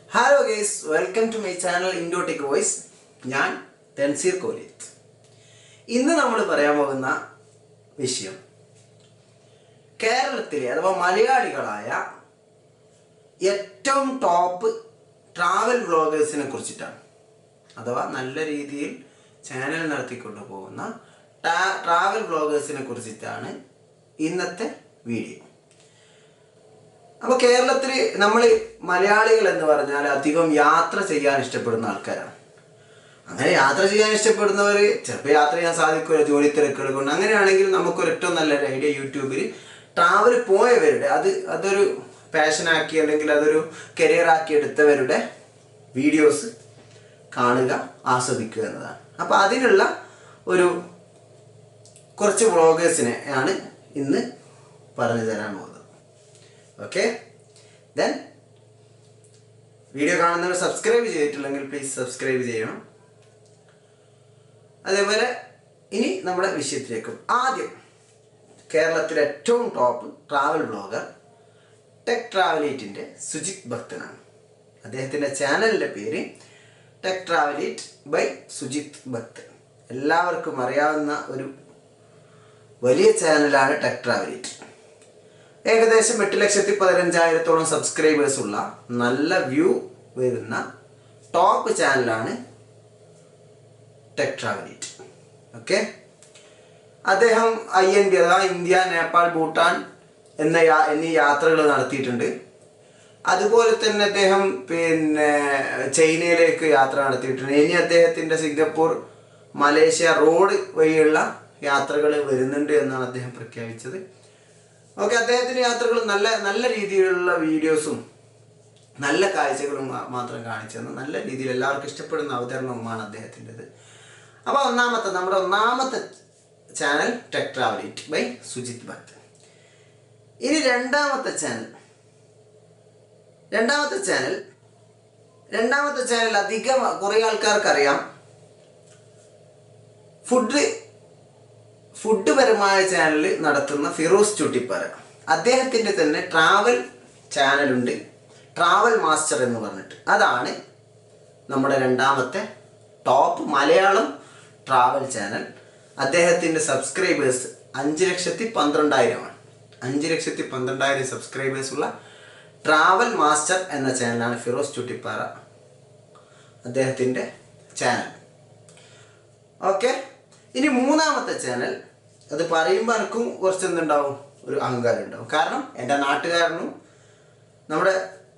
hello guys welcome to my channel ഇൻഡോട്ടിക് voice ഞാൻ തെൻസീർ കോലിയത്ത് ഇന്ന് നമ്മൾ പറയാൻ പോകുന്ന വിഷയം കേരളത്തിലെ അഥവാ മലയാളികളായ ഏറ്റവും ടോപ്പ് ട്രാവൽ വ്ളോഗേഴ്സിനെ കുറിച്ചിട്ടാണ് അഥവാ നല്ല രീതിയിൽ ചാനൽ നടത്തിക്കൊണ്ട് പോകുന്ന ട്രാവൽ വ്ളോഗേഴ്സിനെ കുറിച്ചിട്ടാണ് ഇന്നത്തെ വീഡിയോ അപ്പോൾ കേരളത്തിൽ നമ്മൾ മലയാളികൾ എന്ന് പറഞ്ഞാൽ അധികം യാത്ര ചെയ്യാൻ ഇഷ്ടപ്പെടുന്ന ആൾക്കാരാണ് അങ്ങനെ യാത്ര ചെയ്യാൻ ഇഷ്ടപ്പെടുന്നവർ ചിലപ്പോൾ യാത്ര ചെയ്യാൻ സാധിക്കില്ല ജോലി തിരക്കുകൾ കൊണ്ട് അങ്ങനെയാണെങ്കിൽ നമുക്കൊരു ഏറ്റവും നല്ലൊരു ഐഡിയ യൂട്യൂബിൽ ട്രാവൽ പോയവരുടെ അത് അതൊരു പാഷനാക്കി അല്ലെങ്കിൽ അതൊരു കരിയറാക്കി എടുത്തവരുടെ വീഡിയോസ് കാണുക ആസ്വദിക്കുക എന്നതാണ് അപ്പോൾ അതിനുള്ള ഒരു കുറച്ച് വ്ളോഗേഴ്സിനെ ആണ് ഇന്ന് പറഞ്ഞു തരാൻ പോകുന്നത് ഓക്കെ ദെൻ വീഡിയോ കാണുന്നവർ സബ്സ്ക്രൈബ് ചെയ്തിട്ടില്ലെങ്കിൽ പ്ലീസ് സബ്സ്ക്രൈബ് ചെയ്യണം അതേപോലെ ഇനി നമ്മുടെ വിഷയത്തിലേക്കും ആദ്യം കേരളത്തിലെ ഏറ്റവും ടോപ്പ് ട്രാവൽ ബ്ലോഗർ ടെക് ട്രാവലേറ്റിൻ്റെ സുജിത് ഭക്തനാണ് അദ്ദേഹത്തിൻ്റെ ചാനലിൻ്റെ പേര് ടെക് ട്രാവലേറ്റ് ബൈ സുജിത് ഭക്തൻ എല്ലാവർക്കും അറിയാവുന്ന ഒരു വലിയ ചാനലാണ് ടെക് ട്രാവലേറ്റ് ഏകദേശം എട്ട് ലക്ഷത്തി പതിനഞ്ചായിരത്തോളം സബ്സ്ക്രൈബേഴ്സ് ഉള്ള നല്ല വ്യൂ വരുന്ന ടോപ്പ് ചാനലാണ് ടെക് ട്രാവലേറ്റ് ഓക്കെ അദ്ദേഹം ഐ എൻ ബി അഥവാ ഇന്ത്യ നേപ്പാൾ ഭൂട്ടാൻ എന്ന യാ എന്നീ യാത്രകൾ നടത്തിയിട്ടുണ്ട് അതുപോലെ തന്നെ അദ്ദേഹം പിന്നെ ചൈനയിലേക്ക് യാത്ര നടത്തിയിട്ടുണ്ട് ഇനി അദ്ദേഹത്തിൻ്റെ സിംഗപ്പൂർ മലേഷ്യ റോഡ് വഴിയുള്ള യാത്രകൾ വരുന്നുണ്ട് എന്നാണ് അദ്ദേഹം പ്രഖ്യാപിച്ചത് ഓക്കെ അദ്ദേഹത്തിൻ്റെ യാത്രകൾ നല്ല നല്ല രീതിയിലുള്ള വീഡിയോസും നല്ല കാഴ്ചകളും മാ- മാത്രം കാണിച്ചു തന്നു നല്ല രീതിയിൽ എല്ലാവർക്കും ഇഷ്ടപ്പെടുന്ന അവതരണവുമാണ് അദ്ദേഹത്തിൻ്റെത് അപ്പോൾ ഒന്നാമത്തെ നമ്മുടെ ഒന്നാമത്തെ channel tech travel eat by Sujith Bhakthan ഇനി രണ്ടാമത്തെ ചാനൽ രണ്ടാമത്തെ ചാനൽ രണ്ടാമത്തെ ചാനൽ അധികം കുറേ ആൾക്കാർക്ക് അറിയാം ഫുഡ് ഫുഡ് പരമായ ചാനൽ നടത്തുന്ന ഫിറോസ് ചുട്ടിപ്പാറ അദ്ദേഹത്തിൻ്റെ തന്നെ ട്രാവൽ ചാനലുണ്ട് ട്രാവൽ മാസ്റ്റർ എന്ന് പറഞ്ഞിട്ട് അതാണ് നമ്മുടെ രണ്ടാമത്തെ ടോപ്പ് മലയാളം ട്രാവൽ ചാനൽ അദ്ദേഹത്തിൻ്റെ സബ്സ്ക്രൈബേഴ്സ് അഞ്ച് ലക്ഷത്തി പന്ത്രണ്ടായിരമാണ് അഞ്ച് ലക്ഷത്തി പന്ത്രണ്ടായിരം സബ്സ്ക്രൈബേഴ്സ് ഉള്ള ട്രാവൽ മാസ്റ്റർ എന്ന ചാനലാണ് ഫിറോസ് ചുട്ടിപ്പാറ അദ്ദേഹത്തിൻ്റെ ചാനൽ ഓക്കെ ഇനി മൂന്നാമത്തെ ചാനൽ അത് പറയുമ്പോൾ എനിക്കും കുറച്ച് എന്തുണ്ടാവും ഒരു അഹങ്കാരം ഉണ്ടാവും കാരണം എൻ്റെ നാട്ടുകാരനും നമ്മുടെ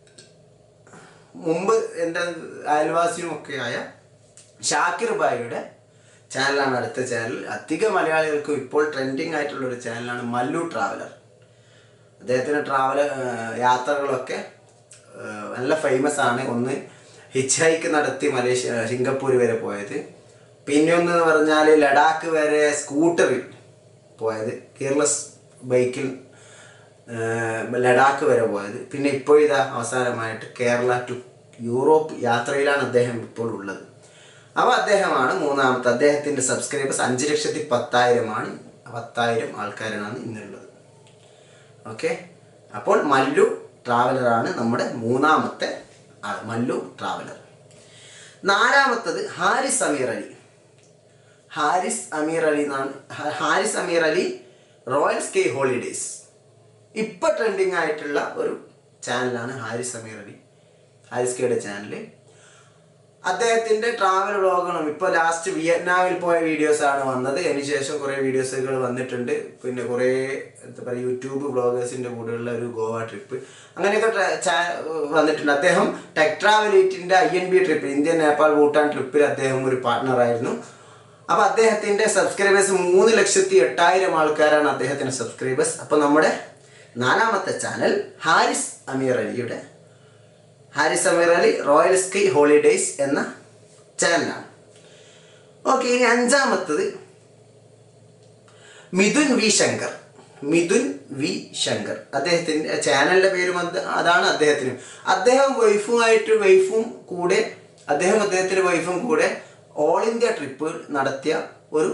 മുമ്പ് എൻ്റെ അയൽവാസിയും ഒക്കെ ആയ ഷാക്കിർ ബായിയുടെ ചാനലാണ് അടുത്ത ചാനൽ അധിക മലയാളികൾക്കും ഇപ്പോൾ ട്രെൻഡിങ് ആയിട്ടുള്ള ഒരു ചാനലാണ് മല്ലു ട്രാവലർ അദ്ദേഹത്തിൻ്റെ ട്രാവൽ യാത്രകളൊക്കെ ആ, നല്ല ഫേമസ് ആണ് ഒന്ന് ഹിച്ച് ഹൈക്ക് നടത്തി മലേഷ്യ സിംഗപ്പൂർ വരെ പോയത് പിന്നെ ഒന്ന് എന്ന് പറഞ്ഞാൽ ലഡാക്ക് വരെ സ്കൂട്ടറിൽ പോയത് കെയർലെസ് ബൈക്കിൽ ആ, ലഡാക്ക് വരെ പോയത് പിന്നെ ഇപ്പോൾ ഇതാ അവസാനമായിട്ട് കേരള ടു യൂറോപ്പ് യാത്രയിലാണ് അദ്ദേഹം ഇപ്പോൾ ഉള്ളത് അപ്പോൾ അദ്ദേഹമാണ് മൂന്നാമത്തെ അദ്ദേഹത്തിൻ്റെ സബ്സ്ക്രൈബേഴ്സ് അഞ്ച് ലക്ഷത്തി പത്തായിരമാണ് പത്തായിരം ആൾക്കാരാണ് ഇന്നുള്ളത് ഓക്കെ അപ്പോൾ മല്ലു ട്രാവലറാണ് നമ്മുടെ മൂന്നാമത്തെ ആൾ മല്ലു ട്രാവലർ നാലാമത്തത് ഹാരിസ് അമീർ അലി ഹാരിസ് അമീർ അലി എന്നാണ് ഹ- Haris Ameer Ali royal sky holidays ഇപ്പം ട്രെൻഡിങ് ആയിട്ടുള്ള ഒരു ചാനലാണ് ഹാരിസ് അമീർ അലി ഹാരിസ് കെയുടെ ചാനൽ അദ്ദേഹത്തിൻ്റെ ട്രാവൽ വ്ളോഗുകളും ഇപ്പോൾ ലാസ്റ്റ് വിയറ്റ്നാമിൽ പോയ വീഡിയോസാണ് വന്നത് അതിനുശേഷം കുറേ വീഡിയോസുകൾ വന്നിട്ടുണ്ട് പിന്നെ കുറേ എന്താ പറയുക യൂട്യൂബ് വ്ളോഗേഴ്സിൻ്റെ കൂടെയുള്ള ഒരു ഗോവ ട്രിപ്പ് അങ്ങനെയൊക്കെ ട്ര- ചാ- വന്നിട്ടുണ്ട് അദ്ദേഹം ടെക് ട്രാവലേറ്റിൻ്റെ I N B trip Indian Nepal Bhutan ട്രിപ്പിൽ അദ്ദേഹം ഒരു പാർട്ട്ണറായിരുന്നു അപ്പോൾ അദ്ദേഹത്തിൻ്റെ സബ്സ്ക്രൈബേഴ്സ് മൂന്ന് ലക്ഷത്തി എട്ടായിരം ആൾക്കാരാണ് അദ്ദേഹത്തിൻ്റെ സബ്സ്ക്രൈബേഴ്സ് അപ്പോൾ നമ്മുടെ നാലാമത്തെ ചാനൽ ഹാരിസ് അമീർ അലിയുടെ Haris Ameer Ali royal sky holidays എന്ന ചാനലാണ് ഓക്കെ ഇനി അഞ്ചാമത്തത് മിഥുൻ വി ശങ്കർ മിഥുൻ വി ശങ്കർ അദ്ദേഹത്തിൻ്റെ ചാനലിൻ്റെ പേരും അത് അതാണ് അദ്ദേഹത്തിന് അദ്ദേഹം വൈഫുമായിട്ട് വൈഫും കൂടെ അദ്ദേഹം അദ്ദേഹത്തിൻ്റെ വൈഫും കൂടെ ഓൾ ഇന്ത്യ ട്രിപ്പ് നടത്തിയ ഒരു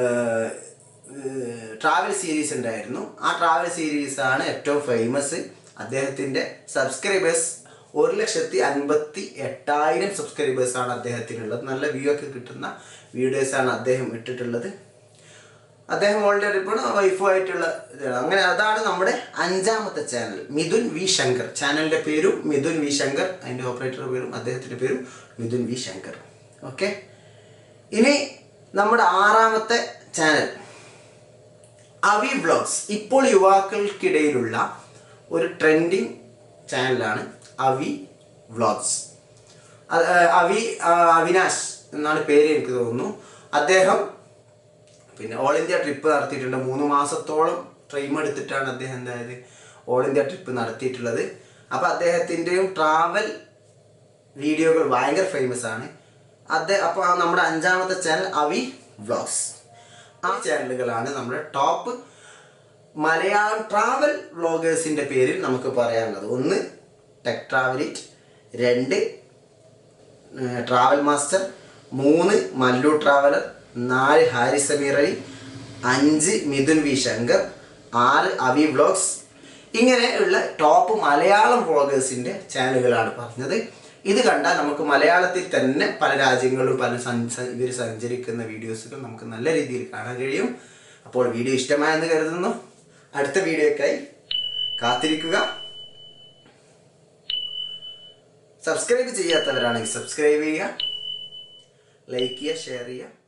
ട്രാവൽ സീരീസ് ഉണ്ടായിരുന്നു ആ ട്രാവൽ സീരീസാണ് ഏറ്റവും ഫേമസ് അദ്ദേഹത്തിൻ്റെ സബ്സ്ക്രൈബേഴ്സ് ഒരു ലക്ഷത്തി അൻപത്തി എട്ടായിരം സബ്സ്ക്രൈബേഴ്സാണ് അദ്ദേഹത്തിനുള്ളത് നല്ല വ്യൂ ഒക്കെ കിട്ടുന്ന വീഡിയോസാണ് അദ്ദേഹം ഇട്ടിട്ടുള്ളത് അദ്ദേഹം ഓൾറെഡി ഇപ്പോൾ വൈഫുമായിട്ടുള്ള ഇതാണ് അങ്ങനെ അതാണ് നമ്മുടെ അഞ്ചാമത്തെ ചാനൽ മിഥുൻ വി ശങ്കർ ചാനലിൻ്റെ പേരും മിഥുൻ വി ശങ്കർ അതിൻ്റെ ഓപ്പറേറ്ററുടെ പേരും അദ്ദേഹത്തിൻ്റെ പേരും മിഥുൻ വി ശങ്കർ ഓക്കെ ഇനി നമ്മുടെ ആറാമത്തെ ചാനൽ അവി വ്ളോഗ്സ് ഇപ്പോൾ യുവാക്കൾക്കിടയിലുള്ള ഒരു ട്രെൻഡിങ് ചാനലാണ് അവി വ്ളോഗ്സ് അത്, ആ, അവി ആ, അവിനാശ് എന്നാണ് പേര് എനിക്ക് തോന്നുന്നു അദ്ദേഹം പിന്നെ ഓൾ ഇന്ത്യ ട്രിപ്പ് നടത്തിയിട്ടുണ്ട് മൂന്ന് മാസത്തോളം ട്രെയിം എടുത്തിട്ടാണ് അദ്ദേഹം എന്തായത് ഓൾ ഇന്ത്യ ട്രിപ്പ് നടത്തിയിട്ടുള്ളത് അപ്പോൾ അദ്ദേഹത്തിൻ്റെയും ട്രാവൽ വീഡിയോകൾ ഭയങ്കര ഫേമസ് ആണ് അദ്ദേഹം അപ്പോൾ നമ്മുടെ അഞ്ചാമത്തെ ചാനൽ അവി വ്ളോഗ്സ് ആ ചാനലുകളാണ് നമ്മുടെ ടോപ്പ് മലയാളം ട്രാവൽ വ്ളോഗേഴ്സിൻ്റെ പേരിൽ നമുക്ക് പറയാനുള്ളത് ഒന്ന് ടെക് ട്രാവലിറ്റ് രണ്ട് ട്രാവൽ മാസ്റ്റർ മൂന്ന് മല്ലു ട്രാവലർ നാല് ഹാരിസ് സമീർ അലി അഞ്ച് മിഥുൻ വി ശങ്കർ ആറ് അവി വ്ളോഗ്സ് ഇങ്ങനെയുള്ള ടോപ്പ് മലയാളം വ്ളോഗേഴ്സിൻ്റെ ചാനലുകളാണ് പറഞ്ഞത് ഇത് കണ്ടാൽ നമുക്ക് മലയാളത്തിൽ തന്നെ പല രാജ്യങ്ങളും പല ഇവർ സഞ്ചരിക്കുന്ന വീഡിയോസുകൾ നമുക്ക് നല്ല രീതിയിൽ കാണാൻ കഴിയും അപ്പോൾ വീഡിയോ ഇഷ്ടമായെന്ന് കരുതുന്നു അടുത്ത വീഡിയോക്കായി കാത്തിരിക്കുക സബ്സ്ക്രൈബ് ചെയ്യാത്തവരാണെങ്കിൽ സബ്സ്ക്രൈബ് ചെയ്യുക ലൈക്ക് ചെയ്യുക ഷെയർ ചെയ്യുക